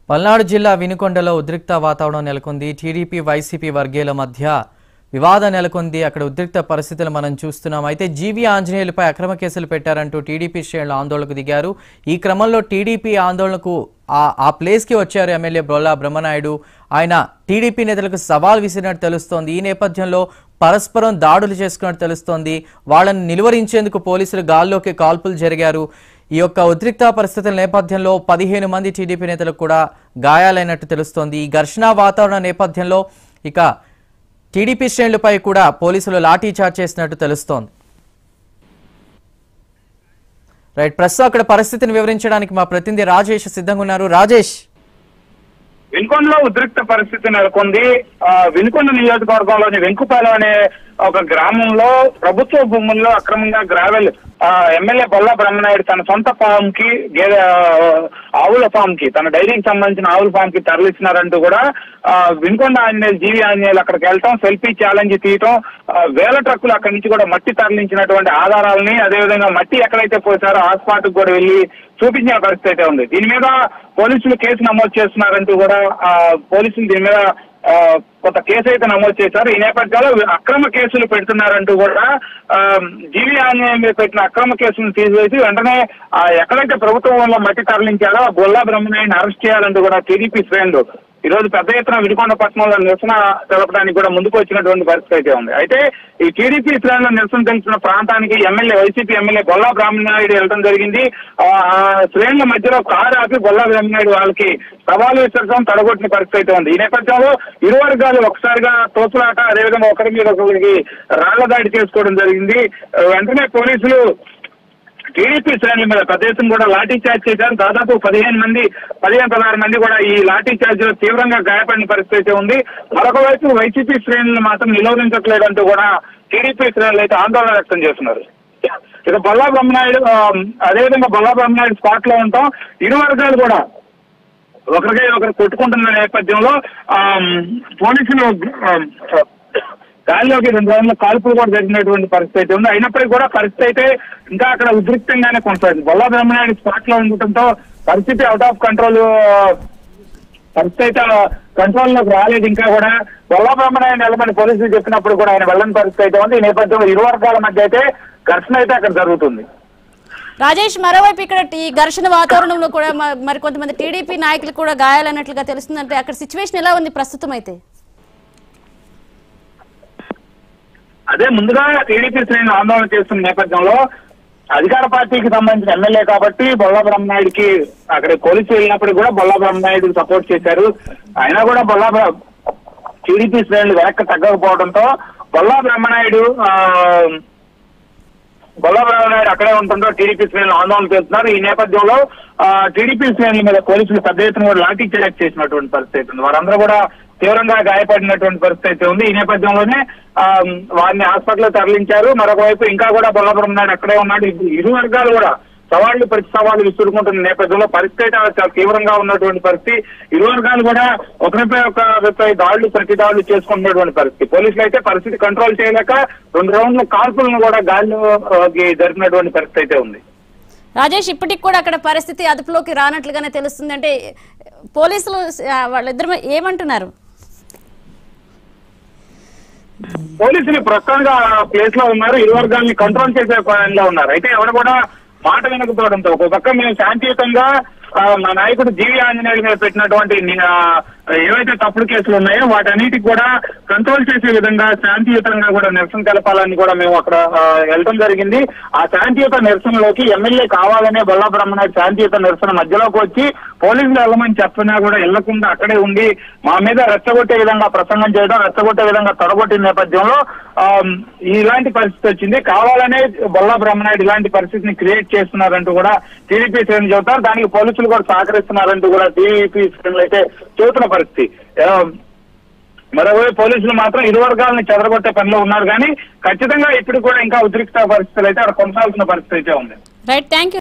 పల్నాడు జిల్లా వినుకొండలో ఉద్రిక్త వాతావరణం నెలకొంది టీడీపీ వైసీపీ వర్గీయుల మధ్య వివాదం నెలకొంది అక్కడ ఉద్రిక్త పరిస్థితులు మనం చూస్తున్నాం అయితే జీవీ ఆంజనేయులపై అక్రమ కేసులు పెట్టారంటూ టీడీపీ శ్రేణులు ఆందోళనకు దిగారు ఈ క్రమంలో టీడీపీ ఆందోళనకు ఆ ఆ ప్లేస్కి వచ్చారు ఎమ్మెల్యే బ్రొల్లా బ్రహ్మనాయుడు ఆయన టీడీపీ నేతలకు సవాల్ విసిరినట్టు తెలుస్తోంది ఈ నేపథ్యంలో పరస్పరం దాడులు చేసుకున్నట్టు తెలుస్తోంది వాళ్ళని నిలువరించేందుకు పోలీసులు గాల్లోకి కాల్పులు జరిగారు ఈ యొక్క ఉద్రిక్త పరిస్థితుల నేపథ్యంలో పదిహేను మంది టీడీపీ నేతలకు కూడా గాయాలైనట్టు తెలుస్తోంది ఈ ఘర్షణ వాతావరణ నేపథ్యంలో ఇక టీడీపీ శ్రేణులపై కూడా పోలీసులు లాఠీ చార్జ్ చేసినట్టు తెలుస్తోంది రైట్ ప్రస్తుతం అక్కడ పరిస్థితిని వివరించడానికి మా ప్రతినిధి రాజేష్ సిద్ధంగా ఉన్నారు రాజేష్ వినుకొండలో ఉద్రిక్త పరిస్థితి నెలకొంది ఆ, వినుకొండ నియోజకవర్గంలోని వెంకుపాలెం అనే ఒక గ్రామంలో ప్రభుత్వ భూముల్లో అక్రమంగా గ్రావెల్ ఆ, ఎమ్మెల్యే బొల్ల బ్రహ్మనాయుడు తన సొంత ఫామ్ కి గేదె ఆ, ఆవుల ఫామ్ కి తన డైరీకి సంబంధించిన ఆవుల ఫామ్ కి తరలిస్తున్నారంటూ కూడా ఆ, వినుకొండ ఆంజనేయులు జీవి ఆంజనేయులు అక్కడికి వెళ్ళటం సెల్ఫీ ఛాలెంజ్ తీయటం ఆ, వేల ట్రక్కులు అక్కడి నుంచి కూడా మట్టి తరలించినటువంటి ఆధారాలని అదేవిధంగా మట్టి ఎక్కడైతే పోసారో ఆ స్పాట్ కూడా వెళ్ళి చూపించిన పరిస్థితి అయితే ఉంది దీని మీద పోలీసులు కేసు నమోదు చేస్తున్నారంటూ కూడా ఆ, పోలీసులు దీని మీద ఆ, కొంత కేసు అయితే నమోదు చేశారు ఈ నేపథ్యంలో అక్రమ కేసులు పెడుతున్నారంటూ కూడా ఆ, జీవి ఆంజనేయం మీద పెట్టిన అక్రమ కేసులను తీసివేసి వెంటనే ఆ, ఎక్కడైతే ప్రభుత్వంలో మట్టి తరలించారో ఆ బొల్లా బ్రహ్మనాయుడిని అరెస్ట్ చేయాలంటూ కూడా టీడీపీ శ్రేణులు ఈ రోజు పెద్ద ఎత్తున వినుకొండ పట్టణంలో నిరసన తెలపడానికి కూడా ముందుకు వచ్చినటువంటి పరిస్థితి అయితే ఉంది అయితే ఈ టీడీపీ శ్రేణుల నిరసన తెలిసిన ప్రాంతానికి MLA YCP MLA Bolla Brahmanaidu వెళ్ళడం జరిగింది ఆ ఆ శ్రేణుల మధ్యలో కారు ఆపి బొల్లా బ్రాహ్మణాయుడు వాళ్ళకి సవాలు విసర్జన తడగొట్టిన పరిస్థితి అయితే ఉంది ఈ నేపథ్యంలో ఇరు వర్గాలు ఒకసారిగా తోపులాట అదేవిధంగా ఒకరి మీద ఒకరికి రాళ్ల దాడి చేసుకోవడం జరిగింది ఆ, వెంటనే పోలీసులు టీడీపీ శ్రేణుల మీద పెద్ద ఎత్తున కూడా లాఠీ చార్జ్ చేశారు దాదాపు పదిహేను మంది పదిహేను పదహారు మంది కూడా ఈ లాఠీ చార్జ్ లో తీవ్రంగా గాయపడిన పరిస్థితి అయితే ఉంది మరొక వైపు వైసీపీ శ్రేణులు మాత్రం నిరోధించట్లేదంటూ కూడా టీడీపీ శ్రేణులు అయితే ఆందోళన వ్యక్తం చేస్తున్నారు ఇక బొల్లా బ్రహ్మనాయుడు ఆ, అదేవిధంగా బొల్లా బ్రహ్మనాయుడు స్పాట్ లో ఉంటాం ఇరు వర్గాలు కూడా ఒకరికై ఒకరు కొట్టుకుంటున్న నేపథ్యంలో ఆ, పోలీసులు ఆ, గాలిలోకి రెండు రోజుల కాల్పులు కూడా జరిగినటువంటి పరిస్థితి అయితే ఉంది అయినప్పటికీ కూడా పరిస్థితి అయితే ఇంకా అక్కడ ఉద్రిక్తంగానే కొనసాగింది బొల్లా బ్రహ్మనాయుడు స్పాట్ లో ఉండటంతో పరిస్థితి అవుట్ ఆఫ్ కంట్రోల్ పరిస్థితి అయితే కంట్రోల్ లోకి రాలేదు ఇంకా కూడా బొల్లా బ్రహ్మనాయుడు వెళ్ళమని పోలీసులు చెప్పినప్పుడు కూడా ఆయన వెళ్ళని పరిస్థితి అయితే ఉంది ఈ నేపథ్యంలో ఇరు వర్గాల మధ్య అయితే ఘర్షణ అయితే అక్కడ జరుగుతుంది రాజేష్ మరోవైపు ఇక్కడ ఈ ఘర్షణ వాతావరణంలో కూడా మ- మరి కొంతమంది టీడీపీ నాయకులు కూడా గాయాలన్నట్లుగా తెలుస్తుందంటే అక్కడ సిచ్యువేషన్ ఎలా ఉంది ప్రస్తుతం అయితే అదే ముందుగా టీడీపీ శ్రేణులు ఆందోళన చేస్తున్న నేపథ్యంలో అధికార పార్టీకి సంబంధించిన ఎమ్మెల్యే కాబట్టి బొల్లా బ్రహ్మనాయుడికి అక్కడ పోలీసులు వెళ్ళినప్పుడు కూడా బొల్లా బ్రహ్మనాయుడు సపోర్ట్ చేశారు అయినా కూడా బొల్లా బ్ర- టీడీపీ శ్రేణులు వెనక్కి తగ్గకపోవడంతో బొల్లా బ్రహ్మనాయుడు ఆ, బొల్లా బ్రహ్మనాయుడు అక్కడే ఉంటుందో టీడీపీ శ్రేణులు ఆందోళన చేస్తున్నారు ఈ నేపథ్యంలో ఆ, టీడీపీ శ్రేణుల మీద పోలీసులు పెద్ద ఎత్తున కూడా లాఠీ చార్జ్ చేసినటువంటి పరిస్థితి అయితే ఉంది వారందరూ కూడా తీవ్రంగా గాయపడినటువంటి పరిస్థితి అయితే ఉంది ఈ నేపథ్యంలోనే ఆ, వారిని హాస్పిటల్ తరలించారు మరొక వైపు ఇంకా కూడా బొల్లపురం నాయుడు అక్కడే ఉన్నాడు ఇరు- ఇరు వర్గాలు కూడా సవాళ్లు ప్రతి సవాళ్లు విసురుకుంటున్న నేపథ్యంలో పరిస్థితి అయితే చాలా తీవ్రంగా ఉన్నటువంటి పరిస్థితి ఇరు వర్గాలు కూడా ఒకరిపై ఒకరిపై దాడులు ప్రతి దాడులు చేసుకుంటున్నటువంటి పరిస్థితి పోలీసులు అయితే పరిస్థితి కంట్రోల్ చేయలేక రెండు రౌండ్ల కాల్పులను కూడా గాలిలోకి జరిపినటువంటి పరిస్థితి అయితే ఉంది రాజేష్ ఇప్పటికి కూడా అక్కడ పరిస్థితి అదుపులోకి రానట్లుగానే తెలుస్తుంది అంటే పోలీసులు ఆ, వాళ్ళిద్దరు ఏమంటున్నారు పోలీసులు ప్రస్తుతంగా ప్లేస్ లో ఉన్నారు ఇరు వర్గాల్ని కంట్రోల్ చేసే పనిలో ఉన్నారు అయితే ఎవరు కూడా మాట వినకపోవడంతో ఒక పక్క మేము శాంతియుతంగా ఆ, మా నాయకుడు జీవి ఆంజనేయుల మీద పెట్టినటువంటి ని- ఆ, ఏవైతే తప్పుడు కేసులు ఉన్నాయో వాటన్నిటికి కూడా కంట్రోల్ చేసే విధంగా శాంతియుతంగా కూడా నిరసన తెలపాలని కూడా మేము అక్కడ ఆ, వెళ్ళడం జరిగింది ఆ శాంతియుత నిరసనలోకి ఎమ్మెల్యే కావాలనే బొల్లా బ్రహ్మనాయుడు శాంతియుత నిరసన మధ్యలోకి వచ్చి పోలీసులు వెళ్ళమని చెప్పినా కూడా వెళ్లకుండా అక్కడే ఉండి మా మీద రెచ్చగొట్టే విధంగా ప్రసంగం చేయడం రెచ్చగొట్టే విధంగా తొడగొట్టిన నేపథ్యంలో ఆ, ఇలాంటి పరిస్థితి వచ్చింది కావాలనే బొల్లా బ్రహ్మనాయుడు ఇలాంటి పరిస్థితిని క్రియేట్ చేస్తున్నారంటూ కూడా టీడీపీ శ్రేణులు చెబుతారు దానికి పోలీసులు కూడా సహకరిస్తున్నారంటూ కూడా టీడీపీ శ్రేణులు అయితే చెబుతున్న పరిస్థితి ఆ, మరోవైపు పోలీసులు మాత్రం ఇరు వర్గాలను చెదరగొట్టే పనిలో ఉన్నారు కానీ ఖచ్చితంగా ఇప్పుడు కూడా ఇంకా ఉద్రిక్త పరిస్థితులు అయితే అక్కడ కొనసాగుతున్న పరిస్థితి అయితే ఉంది రైట్ థ్యాంక్